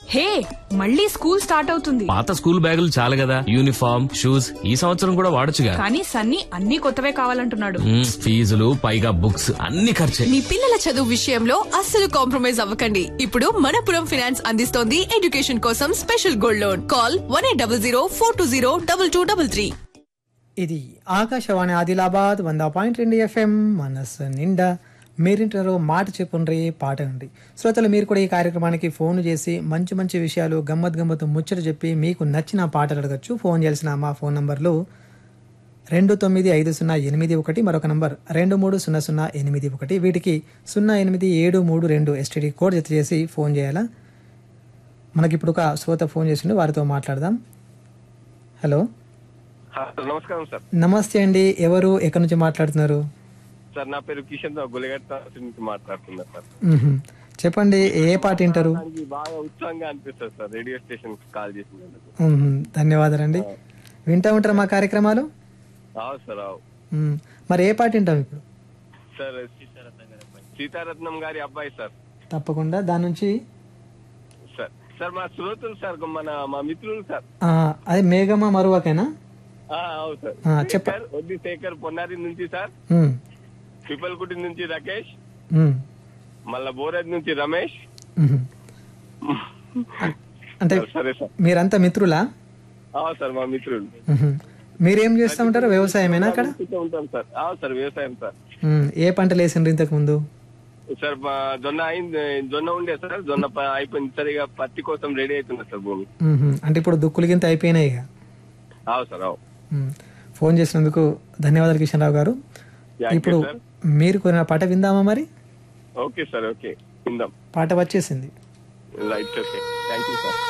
హే మళ్ళీ school start అవుతుంది పాత స్కూల్ బ్యాగులు చాలు కదా యూనిఫామ్ షూస్ ఈ సంవత్సరం కూడా వాడొచ్చుగా కానీ సన్నీ అన్ని కొత్తవే కావాలంటున్నాడు మ్మ్, ఫీజులు పైగా బుక్స్ అన్ని ఖర్చే మీ పిల్లల చదువు విషయంలో అస్సలు కాంప్రమైజ్ అవ్వకండి ఇప్పుడు మనపురం ఫైనాన్స్ అందిస్తోంది ఎడ్యుకేషన్ కోసం special gold loan call one eight double zero four two zero double two double three ఇది ఆకాశవాణి ఆదిలాబాద్ వంద పాయింట్ రెండు ఎఫ్ఎం మనస్సు నిండా మీరింటారు మాట చెప్పుండ్రి పాట ఉండి శ్రోతలు మీరు కూడా ఈ కార్యక్రమానికి ఫోన్ చేసి మంచి మంచి విషయాలు గమ్మత్ గమ్మత్ ముచ్చట చెప్పి మీకు నచ్చిన పాటలు అడగచ్చు ఫోన్ చేయాల్సిన మా ఫోన్ నంబర్లు రెండు తొమ్మిది ఐదు సున్నా ఎనిమిది ఒకటి మరొక నంబర్ రెండు మూడు సున్నా సున్నా ఎనిమిది ఒకటి వీటికి సున్నా ఎనిమిది ఏడు మూడు రెండు ఎస్టీడీ కోడ్ జత చేసి ఫోన్ చేయాలా మనకి ఇప్పుడు ఒక శ్రోత ఫోన్ చేసిండు వారితో మాట్లాడదాం హలో హలో, నమస్కారం సార్ నమస్తే అండి ఎవరు ఎక్కడి నుంచి మాట్లాడుతున్నారు సార్ నా పేరు కిషన్ రావు గులిగట్ట నుంచి మాట్లాడుతున్నా సార్ మ్మ్హ్మ్. చెప్పండి ఏ పాట వింటారు దానికి బాగా ఉత్సాహంగా అనిపిస్తుంది సార్ రేడియో స్టేషన్ కాల్ చేసినందుకు మ్మ్హ్మ్. ధన్యవాదాలండి వింటా ఉంటారా మా కార్యక్రమాలు రావు సార్ రావు మ్మ్. మరి ఏ పాట వింటాం ఇప్పుడు సార్ సీతారత్నం గారి అబ్బాయి సీతారత్నం గారి అబ్బాయి సార్ తప్పకుండా దాని నుంచి సార్ సార్ మా శ్రోతలు సార్ మన మా మిత్రులు సార్ ఆ, అది మేఘమా మరువకేనా ఆ, అవును సార్ ఆ, చెప్ప- శేఖర్, వడ్డీ శేఖర్ పొన్నారి నుంచి సార్ మ్మ్. పిపల్కుటి నుంచి రాకేష్ మ్మ్. మళ్ళా బోరేజ్ నుంచి రమేష్ మ్మ్హ్మ్. అంటే సరే సార్ మీరంతా మిత్రులా అవును సార్ మా మిత్రులు మ్మ్హ్మ్. మీరేం చేస్తూ ఉంటారు వ్యవసాయమేనా అక్కడ చూస్తూ ఉంటాం సార్ అవును సార్ వ్యవసాయం సార్ మ్మ్. ఏ పంటలు వేసిండ్రు ఇంతకు ముందు సార్ మా జొన్న అయింది జొన్న ఉండే సార్ జొన్న ప- అయిపోయింది సార్ ఇక పత్తి కోసం రెడీ అవుతుంది సార్ భూమి మ్మ్హ్మ్. అంటే ఇప్పుడు దుక్కులు గింత అయిపోయినాయి ఇక అవు సార్ అవు మ్మ్. ఫోన్ చేసినందుకు ధన్యవాదాలు కిషన్ రావు గారు థ్యాంక్ ఇప్పుడు యూ సార్ మీరు కొన్న పాట విందామా మరి ఓకే సార్ ఓకే ఇందాం పాట వచ్చేసింది right okay thank you sir